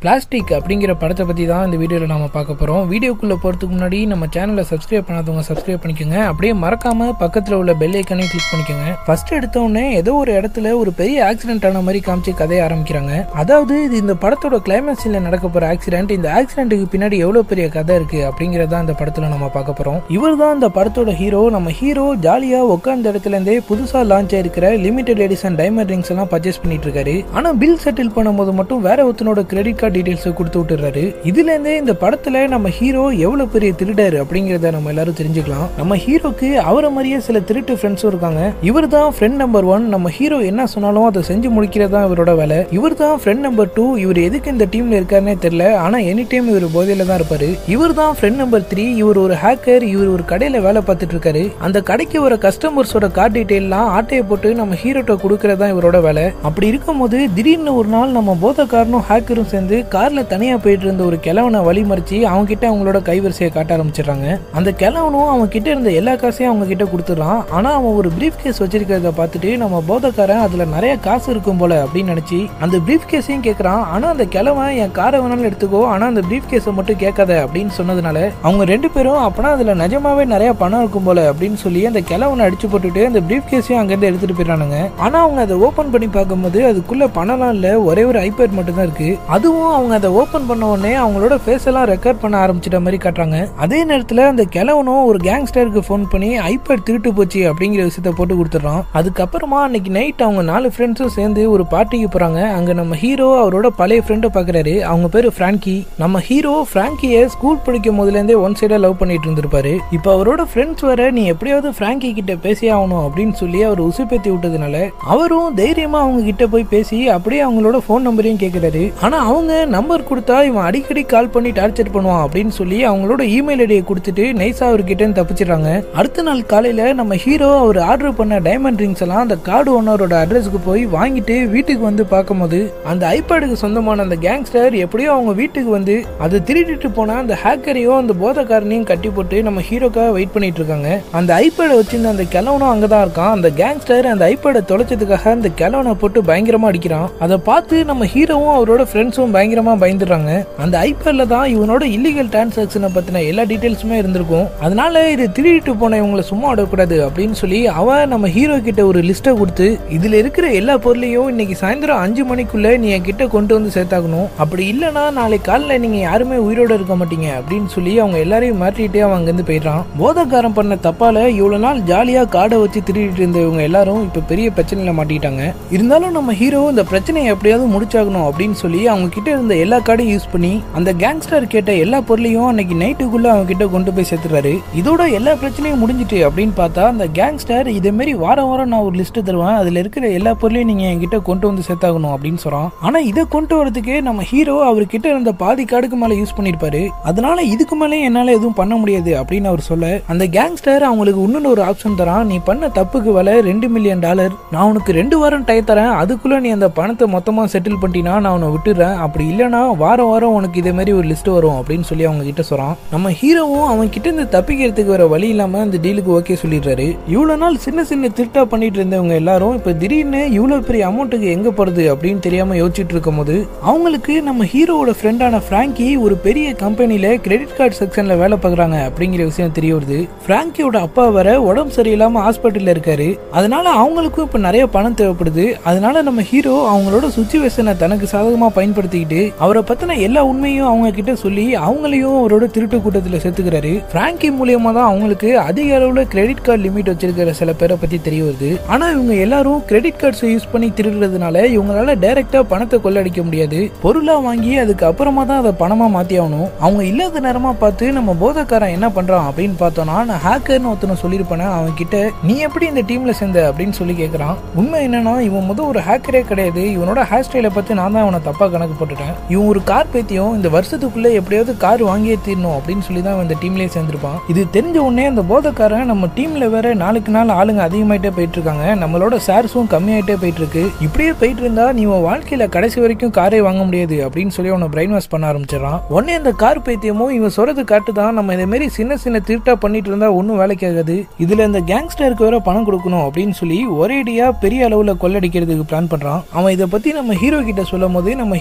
plastic அப்படிங்கிற படத்தை பற்றி தான் இந்த வீடியோவில் நாம பார்க்க போகிறோம் வீடியோக்குள்ளே போகிறதுக்கு முன்னாடி நம்ம சேனலை சப்ஸ்கிரைப் பண்ணாதவங்க சப்ஸ்கிரைப் பண்ணிக்கோங்க அப்படியே மறக்காம பக்கத்தில் உள்ள பெல் ஐக்கனையும் கிளிக் பண்ணிக்கோங்க ஃபர்ஸ்ட் எடுத்த உடனே ஏதோ ஒரு இடத்துல ஒரு பெரிய ஆக்சிடென்ட் ஆன மாதிரி காமிச்சு கதையை ஆரம்பிக்கிறாங்க அதாவது இது இந்த படத்தோட கிளைமேக்ஸில் நடக்க போகிற ஆக்சிடென்ட் இந்த ஆக்சிடென்ட்டுக்கு பின்னாடி எவ்வளோ பெரிய கதை இருக்குது அப்படிங்கிறத இந்த படத்தில் நம்ம பார்க்க போகிறோம் இவர் தான் இந்த படத்தோட ஹீரோ நம்ம ஹீரோ ஜாலியாக உட்காந்த இடத்துல இருந்தே புதுசாக லான்ச் ஆயிருக்கிற லிமிடெட் எடிஷன் டைமண்ட் ரிங்ஸ் எல்லாம் பர்ச்சேஸ் பண்ணிட்டு இருக்காரு ஆனால் பில் செட்டில் பண்ணும்போது மட்டும் வேற ஒருத்தனோட கிரெடிட் கார்டு டீடைல்ஸ் கொடுத்து விட்டுறாரு இதுல இருந்தே இந்த படத்துல நம்ம ஹீரோ எவ்வளவு பெரிய திருடர் அப்படிங்கறத நம்ம எல்லாரும் தெரிஞ்சுக்கலாம் நம்ம ஹீரோக்கு அவரை மாதிரியே சில திருட்டு ஃப்ரெண்ட்ஸும் இருக்காங்க இவர் தான் ஃப்ரெண்ட் நம்பர் ஒன் நம்ம ஹீரோ என்ன சொன்னாலும் அதை செஞ்சு முடிக்கிறதா இவரோட வேலை இவர் தான் ஃப்ரெண்ட் நம்பர் டூ இவர் எதுக்கு இந்த டீம்ல இருக்காருன்னே தெரியல ஆனா எனி டைம் இவர் போதையில தான் இருப்பாரு இவர் தான் ஃப்ரெண்ட் நம்பர் த்ரீ இவர் ஒரு ஹேக்கர் இவர் ஒரு கடையில வேலை பார்த்துட்டு இருக்காரு அந்த கடைக்கு வர கஸ்டமர்ஸோட கார்டு டீடைல்லாம் ஆட்டையை போட்டு நம்ம ஹீரோட்ட கொடுக்கறதா இவரோட வேலை அப்படி இருக்கும்போது திடீர்னு ஒரு நாள் நம்ம போதக்காரனும் ஹேக்கரும் சேர்ந்து கார்ல தனியா போயிட்டு இருந்த ஒரு கிழவனை வழிமறிச்சு அவங்க கிட்ட அவங்களோட கைவரிசையை காட்ட ஆரம்பிச்சிடுறாங்க அந்த கிழவனும் அவங்க கிட்ட இருந்த எல்லா காசையும் அவங்க கிட்ட கொடுத்துட்றான் ஆனா அவன் ஒரு பிரீஃப் கேஸ் வச்சிருக்கிறத பார்த்துட்டு நம்ம போதக்காரன் அதுல நிறைய காசு இருக்கும் போல அப்படின்னு நினைச்சு அந்த பிரீஃப் கேஸையும் கேட்கறான் ஆனா அந்த கிழவன் என் காரை வேணாலும் எடுத்துக்கோ ஆனா அந்த பிரீஃப் கேஸை மட்டும் கேட்காத அப்படின்னு சொன்னதுனால அவங்க ரெண்டு பேரும் அப்பனா அதுல நிஜமாவே நிறைய பணம் இருக்கும் போல அப்படின்னு சொல்லி அந்த கிழவனை அடிச்சு போட்டுட்டு அந்த பிரீஃப் கேஸையும் அங்கிருந்து எடுத்துட்டு போயிடறானுங்க ஆனா அவங்க அதை ஓபன் பண்ணி பார்க்கும்போது அதுக்குள்ள பணம்லாம் இல்ல ஒரே ஒரு ஐபேட் மட்டும் தான் இருக்கு அதுவும் அவங்க அதை ஓபன் பண்ண உடனே அவங்களோட ஃபேஸ் எல்லாம் ரெக்கார்ட் பண்ண ஆரம்பிச்சிட்ட மாதிரி காட்டுறாங்க அதே நேரத்துல அந்த கிழவனும் ஒரு கேங்ஸ்டருக்கு ஃபோன் பண்ணி ஐபேட் திருட்டு போச்சு அப்படிங்கிற விஷயத்த போட்டு கொடுத்துட்றான் அதுக்கப்புறமா அன்னைக்கு நைட் அவங்க நாலு ஃப்ரெண்ட்ஸும் சேர்ந்து ஒரு பார்ட்டிக்கு போறாங்க அங்க நம்ம ஹீரோ அவரோட பழைய ஃப்ரெண்டை பாக்குறாரு அவங்க பேரு பிராங்கி நம்ம ஹீரோ பிராங்கிய ஸ்கூல் படிக்கும் போதுல இருந்தே ஒன் சைடா லவ் பண்ணிட்டு இருந்திருப்பாரு இப்போ அவரோட ஃப்ரெண்ட்ஸ் வர நீ எப்படியாவது பிராங்கி கிட்ட பேசி ஆகணும் அப்படின்னு சொல்லி அவர் உசுப்பேத்தி விட்டதுனால அவரும் தைரியமா அவங்க கிட்ட போய் பேசி அப்படியே அவங்களோட ஃபோன் நம்பரையும் கேட்கிறாரு ஆனா அவங்க நம்பர் கொடுத்தா இவன் அடிக்கடி கால் பண்ணி டார்ச்சர் பண்ணுவான் அப்படின்னு சொல்லி அவங்களோட இமெயில் ஐடியை கொடுத்துட்டு நைஸா அவர்கிட்ட இருந்து தப்பிச்சிடுறாங்க அடுத்த நாள் காலையில நம்ம ஹீரோ அவர் ஆர்டர் பண்ண டைமண்ட் ரிங்ஸ் எல்லாம் அந்த கார்டு ஓனரோட அட்ரஸ்க்கு போய் வாங்கிட்டு வீட்டுக்கு வந்து பார்க்கும்போது அந்த ஐபேடுக்கு சொந்தமான அந்த கேங்ஸ்டர் எப்படியோ அவங்க வீட்டுக்கு வந்து அதை திருடிட்டு போனா அந்த ஹேக்கரையும் அந்த போதக்காரனையும் கட்டி போட்டு நம்ம ஹீரோக்காக வெயிட் பண்ணிட்டு இருக்காங்க அந்த ஐபேடை வச்சிருந்த அந்த கிழவனும் அங்கதான் இருக்கான் அந்த கேங்ஸ்டர் அந்த ஐபேடை தொலைச்சதுக்காக அந்த கிழவனை போட்டு பயங்கரமா அடிக்கிறான் அதை பார்த்து நம்ம ஹீரோவும் அவரோட ஃப்ரெண்ட்ஸும் பயங்கரமா பயந்துடுறாங்க அந்த ஐபேட்ல தான் இவனோட இல்லீகல் டிரான்சாக்சனை பத்தின எல்லா டீடைல்ஸுமே இருந்திருக்கும் அதனால இது திருடிட்டு போன இவங்களை சும்மா விடக்கூடாது அப்படின்னு சொல்லி அவன் நம்ம ஹீரோ கிட்ட ஒரு லிஸ்ட்டை கொடுத்து இதுல இருக்கிற எல்லா பொருளையும் இன்னைக்கு சாயந்தரம் அஞ்சு மணிக்குள்ள நீ என் கிட்ட கொண்டு வந்து சேர்த்தாகணும் அப்படி இல்லைன்னா நாளைக்கு காலைல நீங்க யாருமே உயிரோட இருக்க மாட்டீங்க அப்படின்னு சொல்லி அவங்க எல்லாரையும் மாற்றிட்டு அவன் அங்கிருந்து போயிடுறான் போதக்காரன் பண்ண தப்பால இவ்வளவு நாள் ஜாலியா காடை வச்சு திருடிட்டு இருந்த இவங்க எல்லாரும் இப்ப பெரிய பிரச்சனையில மாட்டிட்டாங்க இருந்தாலும் நம்ம ஹீரோ இந்த பிரச்சனையை எப்படியாவது முடிச்சாகணும் அப்படின்னு சொல்லி அவங்க கிட்ட இருந்த எல்லா கார்டையும் யூஸ் பண்ணி அந்த கேங்ஸ்டர் கேட்ட எல்லா பொருளையும் அன்னைக்கு நைட்டுக்குள்ள அவங்க கிட்ட கொண்டு போய் சேர்த்துறாரு இதோட எல்லா பிரச்சனையும் முடிஞ்சிட்டு அப்படின்னு பார்த்தா அந்த கேங்ஸ்டர் இதே மாதிரி வாரம் வாரம் நான் ஒரு லிஸ்ட் தருவேன் அதுல இருக்கிற எல்லா பொருளையும் நீங்க என்கிட்ட கொண்டு வந்து சேர்த்தாகணும் அப்படின்னு சொல்றான் ஆனா இதை கொண்டு வரதுக்கு நம்ம ஹீரோ அவர்கிட்ட இருந்த பாதி கார்டுக்கு மேல யூஸ் பண்ணிருப்பாரு அதனால இதுக்கு மேலே என்னால எதுவும் பண்ண முடியாது அப்படின்னு அவர் சொல்ல அந்த கேங்ஸ்டர் அவங்களுக்கு இன்னொன்று ஒரு ஆப்ஷன் தரான் நீ பண்ண தப்புக்கு விலை ரெண்டு மில்லியன் டாலர் நான் உனக்கு ரெண்டு வாரம் டை தரேன் அதுக்குள்ள நீ அந்த பணத்தை மொத்தமா செட்டில் பண்ணிட்டீனா நான் உன்னை விட்டுறேன் அப்படி இல்லைன்னா வாரம் வாரம் உனக்கு இதே மாதிரி ஒரு லிஸ்ட் வரும் அப்படின்னு சொல்லி அவங்க கிட்ட சொல்றான் நம்ம ஹீரோவும் அவன் கிட்ட இருந்து தப்பிக்கிறதுக்கு வர வழி இல்லாம அந்த டீலுக்கு ஓகே சொல்லிடுறாரு இவ்வளவு நாள் சின்ன சின்ன திருட்டா பண்ணிட்டு இருந்தவங்க எல்லாரும் இப்ப திடீர்னு இவ்வளவு பெரிய அமௌண்ட்டுக்கு எங்க போறது அப்படின்னு தெரியாம யோசிச்சுட்டு இருக்கும் போது அவங்களுக்கு நம்ம ஹீரோவோட ஃப்ரெண்டான பிராங்கி ஒரு பெரிய கம்பெனில கிரெடிட் கார்டு செக்ஷன்ல வேலை பார்க்குறாங்க அப்படிங்கிற விஷயம் தெரிய வருது பிராங்கியோட அப்பா வர உடம்பு சரியில்லாம ஹாஸ்பிட்டல்ல இருக்காரு அதனால அவங்களுக்கும் இப்ப நிறைய பணம் தேவைப்படுது அதனால நம்ம ஹீரோ அவங்களோட சுச்சுவேஷனை தனக்கு சாதகமா பயன்படுத்திக்கிட்டு அவரை பத்தின எல்லா உண்மையும் அவங்க கிட்ட சொல்லி அவங்களையும் அவரோட திருட்டு கூட்டத்துல சேர்த்துக்கிறாரு பிராங்கி மூலியமா தான் அவங்களுக்கு அதிக அளவுல கிரெடிட் கார்டு லிமிட் வச்சிருக்கிற சில பேரை பத்தி தெரிய வருது ஆனா இவங்க எல்லாரும் கிரெடிட் கார்ட்ஸ் யூஸ் பண்ணி திருடுறதுனால இவங்களால டைரக்டா பணத்தை கொள்ளடிக்க முடியாது பொருளா வாங்கி அதுக்கு அப்புறமா தான் அதை பணமா மாத்தி ஆகணும் அவங்க இல்லாத நேரமா பார்த்து நம்ம போதக்காரன் என்ன பண்றான் அப்படின்னு பார்த்தோம்னா நான் ஹேக்கர்னு ஒருத்தனை சொல்லியிருப்பேன் அவன் கிட்ட நீ எப்படி இந்த டீம்ல சேர்ந்த அப்படின்னு சொல்லி கேட்கறான் உண்மை என்னன்னா இவன் முதல் ஒரு ஹேக்கரே கிடையாது இவனோட ஹேர் ஸ்டைலை பத்தி நான் தான் அவனை தப்பா கணக்கு போட்டுட்டேன் இவன் ஒரு கார் பேத்தியும் இந்த வருஷத்துக்குள்ள எப்படியாவது கார் வாங்கியே தீரணும் அப்படின்னு சொல்லி தான் இந்த டீம்லயே சேர்ந்திருப்பான் இது தெரிஞ்ச உடனே அந்த போதக்காரன் நம்ம டீம்ல வேற நாளுக்கு நாள் ஆளுங்க அதிகமாயிட்டே போயிட்டு இருக்காங்க நம்மளோட ஷேர்ஸும் கம்மியாயிட்டே போயிட்டு இருக்கு இப்படியே போயிட்டு இருந்தா நீ உன் வாழ்க்கையில கடைசி வரைக்கும் காரே வாங்க முடியாது அப்படின்னு சொல்லி அவனை பிரெயின் வாஷ் பண்ண ஆரம்பிச்சிடறான் உடனே அந்த கார் பைத்தியமும் இவன் சொல்றது காட்டு தான் நம்ம இதே மாதிரி சின்ன சின்ன திருட்டா பண்ணிட்டு இருந்தா ஒன்றும் வேலைக்கு ஆகாது இதுல இந்த கேங்ஸ்டருக்கு வேற பணம் கொடுக்கணும் அப்படின்னு சொல்லி ஒரேடியா பெரிய அளவுல கொள்ளடிக்கிறதுக்கு பிளான் பண்றான் அவன் இதை பத்தி நம்ம ஹீரோ கிட்ட சொல்லும் போது நம்ம ஹீரோவும் அதுக்கு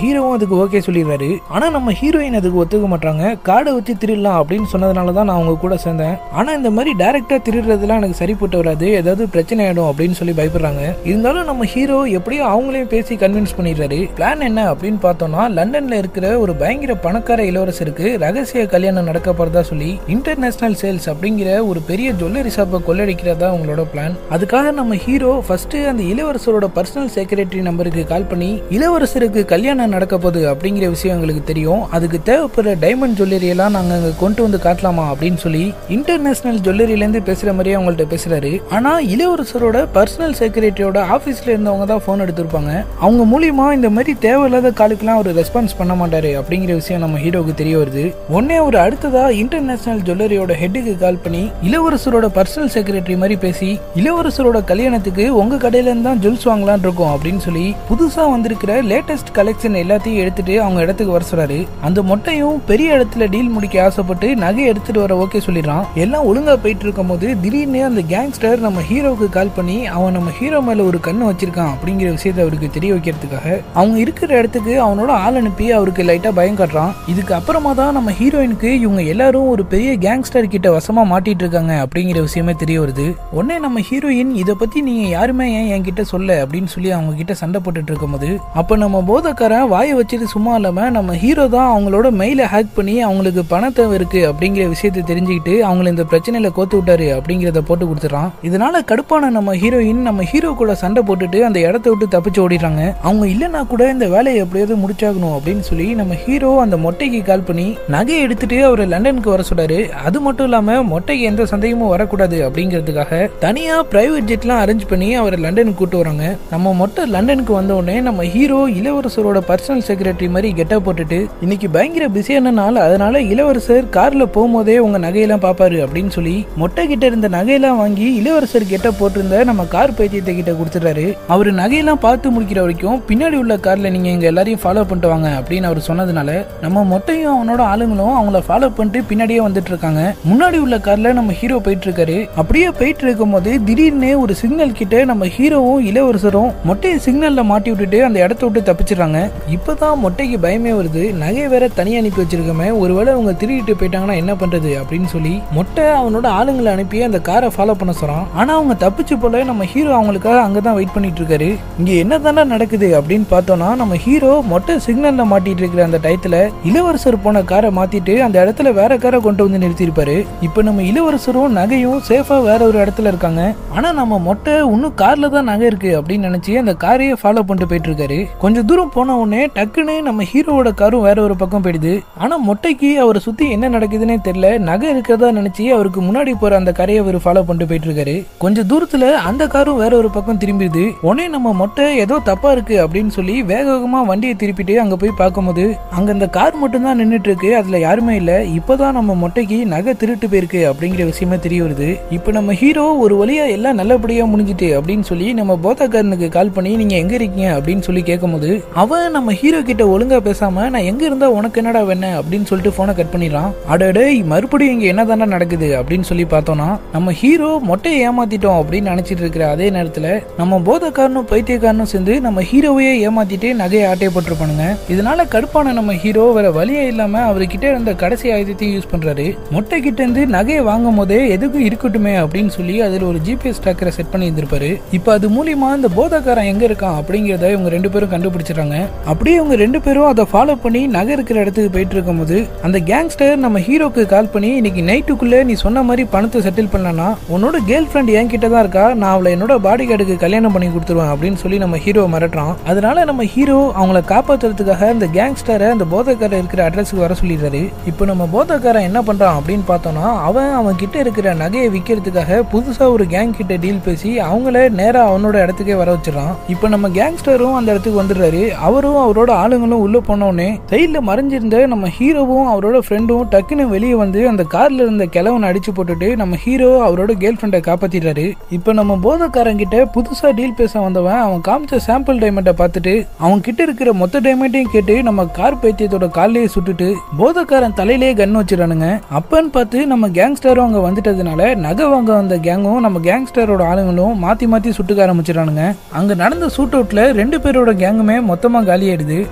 அதுக்கு ஓகே சொல்லிடுறாரு ஆனா நம்ம ஹீரோயின் அதுக்கு ஒத்துக்க மாட்டாங்க காடை வச்சு திருடலாம் அப்படின்னு சொன்னதுனால தான் நான் அவங்க கூட சேர்ந்தேன் ஆனா இந்த மாதிரி டைரக்டா திருடுறதுலாம் எனக்கு சரிப்பட்டு வராது ஏதாவது பிரச்சனை ஆயிடும் அப்படின்னு சொல்லி பயப்படுறாங்க இருந்தாலும் நம்ம ஹீரோ எப்படியோ அவங்களையும் பேசி கன்வின்ஸ் பண்ணிடுறாரு பிளான் என்ன அப்படின்னு பார்த்தோம்னா லண்டன்ல இருக்கிற ஒரு பயங்கர பணக்கார இளவரசருக்கு ரகசிய கல்யாணம் நடக்க போறதா சொல்லி இன்டர்நேஷனல் சேல்ஸ் அப்படிங்கிற ஒரு பெரிய ஜுவல்லரி ஷாப்பை கொள்ளடிக்கிறதா அவங்களோட பிளான் அதுக்காக நம்ம ஹீரோ ஃபர்ஸ்ட் அந்த இளவரசரோட பர்சனல் செக்ரட்டரி நம்பருக்கு கால் பண்ணி இளவரசருக்கு கல்யாணம் நடக்க போகுது அப்படிங்கிற விஷயம் எங்களுக்கு தெரியும் அதுக்கு தேவைப்படுற டைமண்ட் ஜுவல்லரி எல்லாம் நாங்க அங்க கொண்டு வந்து காட்டலாமா அப்படின்னு சொல்லி இன்டர்நேஷனல் ஜுவல்லரியில இருந்து பேசுற மாதிரியே அவங்கள்ட்ட பேசுறாரு ஆனா இளவரசரோட பர்சனல் செக்ரட்டரியோட ஆபீஸ்ல இருந்தவங்க தான் போன் எடுத்திருப்பாங்க அவங்க மூலியமா இந்த மாதிரி தேவையில்லாத காலுக்கெல்லாம் அவர் ரெஸ்பான்ஸ் பண்ண மாட்டாரு அப்படிங்கிற விஷயம் நம்ம ஹீரோக்கு தெரிய வருது உடனே அவர் அடுத்ததா இன்டர்நேஷனல் ஜுவல்லரியோட ஹெட்டுக்கு கால் பண்ணி இளவரசரோட பர்சனல் செக்ரட்டரி மாதிரி பேசி இளவரசரோட கல்யாணத்துக்கு உங்க கடையில இருந்து தான் ஜுவல்ஸ் வாங்கலாம்னு இருக்கோம் அப்படின்னு சொல்லி புதுசா வந்திருக்கிற லேட்டஸ்ட் கலெக்ஷன் எல்லாத்தையும் எடுத்துட்டு அவங்க இடத்துக்கு வர சொல்றாரு அந்த மொட்டையும் பெரிய இடத்துல டீல் முடிக்க ஆசைப்பட்டு நகை எடுத்துட்டு வர ஓகே சொல்லிடுறான் எல்லாம் ஒழுங்கா போயிட்டு இருக்கும் போது திடீர்னு அந்த கேங்ஸ்டர் நம்ம ஹீரோவுக்கு கால் பண்ணி அவன் நம்ம ஹீரோ மேல ஒரு கண்ணு வச்சிருக்கான் அப்படிங்கிற விஷயத்தை அவருக்கு தெரிய வைக்கிறதுக்காக அவங்க இருக்கிற இடத்துக்கு அவனோட ஆள் அனுப்பி அவருக்கு லைட்டா பயம் காட்டுறான் இதுக்கு அப்புறமா தான் நம்ம ஹீரோயினுக்கு இவங்க எல்லாரும் ஒரு பெரிய கேங்ஸ்டர் கிட்ட வசமா மாட்டிட்டு இருக்காங்க அப்படிங்கிற விஷயமே தெரிய வருது உடனே நம்ம ஹீரோயின் இதை பத்தி நீங்க யாருமே ஏன் என்கிட்ட சொல்ல அப்படின்னு சொல்லி அவங்க கிட்ட சண்டை போட்டுட்டு இருக்கும்போது அப்ப நம்ம போதக்காரன் வாயை வச்சுட்டு சும்மா இல்லாம நம்ம ஹீரோ தான் அவங்களோட மெயிலை ஹேக் பண்ணி அவங்களுக்கு பணத்தை இருக்கு அப்படிங்கிற விஷயத்தை தெரிஞ்சுக்கிட்டு அவங்கள இந்த பிரச்சனையில கோத்து விட்டாரு அப்படிங்கிறத போட்டு கொடுத்துறான் இதனால கடுப்பான நம்ம ஹீரோயின் நம்ம ஹீரோ கூட சண்டை போட்டுட்டு அந்த இடத்த விட்டு தப்பிச்சு ஓடிடுறாங்க அவங்க இல்லைன்னா கூட இந்த வேலையை எப்படியாவது முடிச்சாகணும் அப்படின்னு சொல்லி நம்ம ஹீரோ அந்த மொட்டைக்கு கால் பண்ணி நகையை எடுத்துட்டு அவர் லண்டனுக்கு வர சொல்றாரு அது மட்டும் இல்லாம மொட்டைக்கு எந்த சந்தேகமும் வரக்கூடாது அப்படிங்கிறதுக்காக தனியா பிரைவேட் ஜெட்லாம் அரேஞ்ச் பண்ணி அவரை லண்டனுக்கு கூட்டு வராங்க நம்ம மொட்டை லண்டனுக்கு வந்த உடனே நம்ம ஹீரோ இளவரசரோட பர்சனல் செக்ரட்டரி மாதிரி கெட்ட போட்டுட்டு இன்னைக்கு பயங்கர பிஸியான நாள் அதனால இளவரசர் கார்ல போகும்போதே உங்க நகையெல்லாம் பாப்பாரு அப்படின்னு சொல்லி மொட்டை கிட்ட இருந்த நகையெல்லாம் வாங்கி இளவரசர் கெட்ட போட்டிருந்த நம்ம கார் பைத்தியத்தை கிட்ட கொடுத்துட்டாரு அவரு நகையெல்லாம் பார்த்து முடிக்கிற வரைக்கும் பின்னாடி உள்ள கார்ல நீங்க எங்க எல்லாரையும் ஃபாலோ பண்ணிட்டு வாங்க அப்படின்னு அவர் சொன்னதுனால நம்ம மொட்டையும் அவனோட ஆளுங்களும் அவங்கள ஃபாலோ பண்ணிட்டு பின்னாடியே வந்துட்டு இருக்காங்க முன்னாடி உள்ள கார்ல நம்ம ஹீரோ போயிட்டு இருக்காரு அப்படியே போயிட்டு இருக்கும் போது திடீர்னு ஒரு சிக்னல் கிட்ட நம்ம ஹீரோவும் இளவரசரும் மொட்டையை சிக்னல்ல மாட்டி விட்டுட்டு அந்த இடத்த விட்டு தப்பிச்சிடுறாங்க இப்பதான் மொட்டைக்கு பயமே வருது நகை வேற தனியா அனுப்பி வச்சிருக்கமே ஒருவேளை அவங்க திருடிட்டு போயிட்டாங்கன்னா என்ன பண்றது அப்படின்னு சொல்லி மொட்டை அவனோட ஆளுங்களை அனுப்பி அந்த காரை ஃபாலோ பண்ண சொல்றான் ஆனா அவங்க தப்பிச்சு போல நம்ம ஹீரோ அவங்களுக்காக அங்கதான் வெயிட் பண்ணிட்டு இருக்காரு இங்க என்ன நடக்குது அப்படின்னு பார்த்தோம்னா நம்ம ஹீரோ மொட்டை சிக்னல்ல மாட்டிட்டு இருக்கிற அந்த டயத்துல இளவரசர் போன காரை மாத்திட்டு அந்த இடத்துல வேற காரை கொண்டு வந்து நிறுத்திருப்பாரு இப்ப நம்ம இளவரசரும் நகையும் சேஃபா வேற ஒரு இடத்துல இருக்காங்க ஆனா நம்ம மொட்டை இன்னும் கார்ல தான் நகை இருக்கு அப்படின்னு நினைச்சு அந்த காரையே ஃபாலோ பண்ணிட்டு போயிட்டு இருக்காரு கொஞ்சம் தூரம் போன உடனே டக்குன்னு நம்ம ஹீரோவோட காரும் வேற ஒரு பக்கம் போயிடுது ஆனா மொட்டைக்கு அவரை சுத்தி என்ன நடக்குதுன்னே தெரியல நகை இருக்கிறதா நினைச்சு அவருக்கு முன்னாடி போற அந்த கரையை அவர் ஃபாலோ பண்ணிட்டு போயிட்டு இருக்காரு கொஞ்சம் தூரத்துல அந்த காரும் வேற ஒரு பக்கம் திரும்பிடுது உடனே நம்ம மொட்டை ஏதோ தப்பா இருக்கு அப்படின்னு சொல்லி வேக வேகமா வண்டியை திருப்பிட்டு அங்க போய் பார்க்கும்போது அங்க அந்த கார் மட்டும் தான் நின்னுட்டு இருக்கு அதுல யாருமே இல்ல இப்பதான் நம்ம மொட்டைக்கு நகை திருட்டு போயிருக்கு அப்படிங்கிற விஷயமே தெரிய வருது இப்ப நம்ம ஹீரோ ஒரு வழியா எல்லாம் நல்லபடியா முடிஞ்சிட்டு அப்படின்னு சொல்லி நம்ம போதாக்காரனுக்கு கால் பண்ணி நீங்க எங்க இருக்கீங்க அப்படின்னு சொல்லி கேட்கும்போது அவன் நம்ம ஹீரோ கிட்ட ஒழுங்கா பேசாம நான் எங்க இருந்தா உனக்கு என்னடா வேணும் அப்படின்னு சொல்லிட்டு போனை கட் பண்ணிடுறான் அடடே மறுபடியும் இங்க என்னதாண்டா நடக்குது அப்படின்னு சொல்லி பார்த்தோம்னா நம்ம ஹீரோ மொட்டையை ஏமாத்திட்டோம் அப்படின்னு நினைச்சிட்டு இருக்கிற அதே நேரத்துல நம்ம போதக்காரனும் பைத்தியக்காரனும் சேர்ந்து நம்ம ஹீரோவையே ஏமாத்திட்டு நகையை ஆட்டையை போட்டிருப்பானுங்க இதனால கடுப்பான நம்ம ஹீரோ வேற வழியே இல்லாம அவர்கிட்ட இருந்த கடைசி ஆயுதத்தையும் யூஸ் பண்றாரு மொட்டை கிட்ட இருந்து நகையை வாங்கும் போதே எதுக்கும் இருக்கட்டுமே அப்படின்னு சொல்லி அதுல ஒரு ஜிபிஎஸ் ட்ராக்கரை செட் பண்ணி இருந்திருப்பாரு இப்ப அது மூலியமா இந்த போதக்காரன் எங்க இருக்கான் அப்படிங்கறத இவங்க ரெண்டு பேரும் கண்டுபிடிச்சிடுறாங்க அப்படியே இவங்க ரெண்டு பேரும் அதை ஃபாலோ பண்ணி நகை இருக்கிற இடத்துக்கு போயிட்டு இருக்கும்போது அந்த கேங்ஸ்டர் நம்ம ஹீரோக்கு கால் பண்ணி இன்னைக்கு நைட்டுக்குள்ள நீ சொன்ன மாதிரி பணத்தை செட்டில் பண்ணனா உன்னோட கேர்ள் ஃப்ரெண்ட் என் கிட்ட தான் இருக்கா நான் அவளை என்னோட பாடி கார்டுக்கு கல்யாணம் பண்ணி கொடுத்துருவேன் அப்படின்னு சொல்லி நம்ம ஹீரோ மிரட்டுறான் அதனால நம்ம ஹீரோ அவங்கள காப்பாத்துறதுக்காக அந்த கேங்ஸ்டரை அந்த போதக்காரர் இருக்கிற அட்ரஸுக்கு வர சொல்லிடுறாரு இப்போ நம்ம போதக்காரன் என்ன பண்றான் அப்படின்னு பார்த்தோம்னா அவன் அவன் கிட்ட இருக்கிற நகையை விற்கிறதுக்காக புதுசா ஒரு கேங் கிட்ட டீல் பேசி அவங்கள நேரா அவனோட இடத்துக்கே வர வச்சிடறான் இப்போ நம்ம கேங்ஸ்டரும் அந்த இடத்துக்கு வந்துடுறாரு அவரும் அவரோட ஆளுங்களும் உள்ள போனோடனே சைட்ல மறைஞ்சிருந்த நம்ம ஹீரோவும் அவரோட ஃப்ரெண்டும் டக்குன்னு வெளியே வந்து அந்த கார்ல இருந்த கிழவனை அடிச்சு போட்டுட்டு நம்ம ஹீரோ அவரோட கேர்ள் ஃப்ரெண்டை காப்பாத்திடுறாரு இப்போ நம்ம போதக்காரன் கிட்ட புதுசா டீல் பேச வந்தவன் அவன் காமிச்ச சாம்பிள் டைமண்டை பார்த்துட்டு அவன் கிட்ட இருக்கிற மொத்த டைமண்டையும் கேட்டு நம்ம கார் பைத்தியத்தோட காலையே சுட்டுட்டு போதக்காரன் தலையிலேயே கன் வச்சிடறானுங்க அப்பன்னு பார்த்து நம்ம கேங்ஸ்டரும் அங்க வந்துட்டதுனால நகை வாங்க வந்த கேங்கும் நம்ம கேங்ஸ்டரோட ஆளுங்களும் மாத்தி மாத்தி சுட்டுக்க ஆரம்பிச்சிடறானுங்க அங்க நடந்த ஷூட் அவுட்ல ரெண்டு பேரோட கேங்குமே மொத்தமா காலியாயிடுது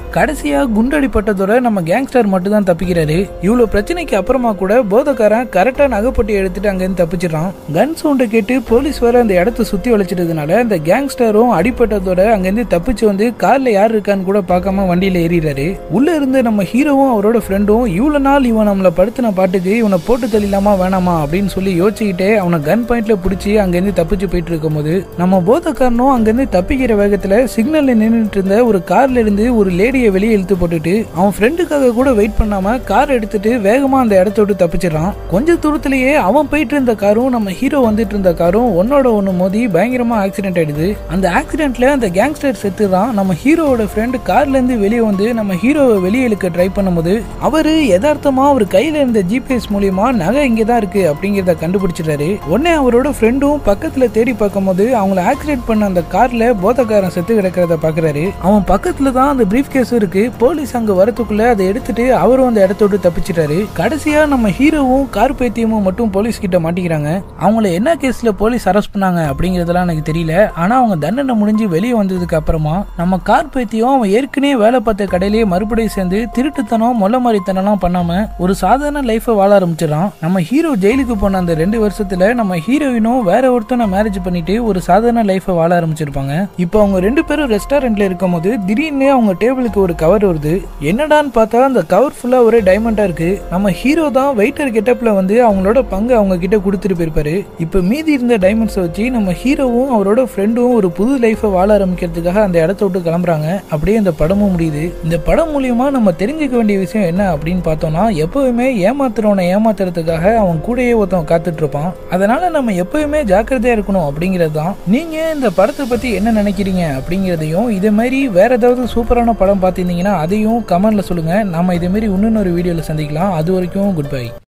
கடைசியா குண்டடிப்பட்டதோட நம்ம கேங்ஸ்டர் மட்டும் தான் தப்பிக்கிறாரு இவ்வளவு பிரச்சனைக்கு அப்புறமா கூட போதக்காரன் கரெக்டா நகைப்பட்டி எடுத்துட்டு அங்கிருந்து தப்பிச்சிடறான் கன் சவுண்டை கேட்டு போலீஸ் வேற அந்த இடத்த சுத்தி வளைச்சிட்டதுனால அந்த கேங்ஸ்டரும் அடிப்பட்டதோட அங்கிருந்து தப்பிச்சு வந்து கார்ல யார் இருக்கான்னு கூட பார்க்காம வண்டியில ஏறிடுறாரு உள்ள இருந்து நம்ம ஹீரோவும் அவரோட ஃப்ரெண்டும் இவ்வளவு நாள் இவன் நம்மள படுத்தின பாட்டுக்கு இவனை போட்டு தள்ளிலாமா வேணாமா அப்படின்னு சொல்லி யோசிச்சுக்கிட்டே அவனை கன் பாயிண்ட்ல பிடிச்சி அங்கிருந்து தப்பிச்சு போயிட்டு இருக்கும்போது நம்ம போதக்காரனும் அங்கிருந்து தப்பிக்கிற வேகத்துல சிக்னல்ல நின்றுட்டு இருந்த ஒரு கார்ல இருந்து ஒரு லேடியை வெளியே இழுத்து போட்டுட்டு அவன் ஃப்ரெண்டுக்காக கூட வெயிட் பண்ணாம கார் எடுத்துட்டு வேகமா அந்த இடத்த விட்டு தப்பிச்சிடறான் கொஞ்ச தூரத்திலேயே அவன் போயிட்டு இருந்த காரும் நம்ம ஹீரோ வந்துட்டு இருந்த காரும் ஒன்னோட ஒன்னு மோதி பயங்கரமா ஆக்சிடென்ட் ஆயிடுது அந்த ஆக்சிடென்ட்ல அந்த கேங்ஸ்டர் செத்துறான் நம்ம ஹீரோவோட ஃப்ரெண்டு கார்ல இருந்து வெளியே வந்து நம்ம ஹீரோவை வெளியே இழுக்க ட்ரை பண்ணும்போது அவரு யதார்த்தமா அவர் கையில இருந்த ஜிபிஎஸ் மூலியமா நகை இங்கே தான் இருக்கு அப்படிங்கிறத கண்டுபிடிச்சிட்டாரு உடனே அவரோட ஃப்ரெண்டும் பக்கத்துல தேடி பார்க்கும்போது அவங்கள ஆக்சிடென்ட் பண்ண அந்த கார்ல போதக்காரன் செத்து கிடக்கிறத பாக்குறாரு அவன் பக்கத்துல தான் அந்த பிரீஃப் கேஸ் இருக்கு போலீஸ் அங்க வரத்துக்குள்ள அதை எடுத்துட்டு அவரும் அந்த இடத்த விட்டு தப்பிச்சிட்டாரு கடைசியா நம்ம ஹீரோவும் கார் பைத்தியமும் மட்டும் போலீஸ் கிட்ட மாட்டிக்கிறாங்க அவங்கள என்ன கேஸ்ல போலீஸ் அரெஸ்ட் பண்ணாங்க அப்படிங்கறதெல்லாம் எனக்கு தெரியல ஆனா அவங்க தண்டனை முடிஞ்சு வெளியே வந்ததுக்கு அப்புறமா நம்ம கார் பைத்தியம் அவன் ஏற்கனவே வேலை பார்த்த கடையிலேயே மறுபடியும் சேர்ந்து திருட்டுத்தனம் மொல்ல மாதிரித்தனம்லாம் பண்ணாம ஒரு சாதாரண லைஃபை வாழ ஆரம்பிச்சிடறான் நம்ம ஹீரோ ஜெயிலுக்கு போன அந்த ரெண்டு வருஷத்துல நம்ம ஹீரோயினும் வேற ஒருத்தனை மேரேஜ் பண்ணிட்டு ஒரு சாதாரண லைஃபை வாழ ஆரம்பிச்சிருப்பாங்க இப்போ அவங்க ரெண்டு பேரும் ரெஸ்டாரண்ட்ல இருக்கும்போது திடீர்னு அவங்க டேபிளுக்கு ஒரு கவர் வருது என்னடான்னு பார்த்தா அந்த கவர் ஃபுல்லா ஒரே டைமண்டா இருக்கு நம்ம ஹீரோ தான் வெயிட்டர் கெட்டப்ல வந்து அவங்களோட பங்கு அவங்க கிட்ட கொடுத்துட்டு போயிருப்பாரு இப்போ மீதி இருந்த டைமண்ட்ஸை வச்சு நம்ம ஹீரோவும் அவரோட ஃப்ரெண்டும் ஒரு புது லைஃபை வாழ ஆரம்பிக்கிறதுக்காக அந்த இடத்த விட்டு கிளம்புறாங்க அப்படியே இந்த படமும் முடியுது இந்த படம் மூலியமா நம்ம தெரிஞ்சுக்க வேண்டிய விஷயம் என்ன அப்படின்னு பார்த்தோம்னா எப்பவுமே ஏமாத்துறவனை ஏமாத்துறதுக்காக அவன் கூடயே ஒருத்தன் காத்துட்டு இருப்பான் அதனால நம்ம எப்பவுமே ஜாக்கிரதையா இருக்கணும் அப்படிங்கிறது தான் நீங்க இந்த படத்தை பத்தி என்ன நினைக்கிறீங்க அப்படிங்கிறதையும் இதே மாதிரி வேற ஏதாவது சூப்பரான படம் பார்த்திருந்தீங்கன்னா அதையும் கமெண்ட்ல சொல்லுங்க நம்ம இதே மாதிரி இன்னொரு வீடியோல சந்திக்கலாம் அது வரைக்கும் குட் பை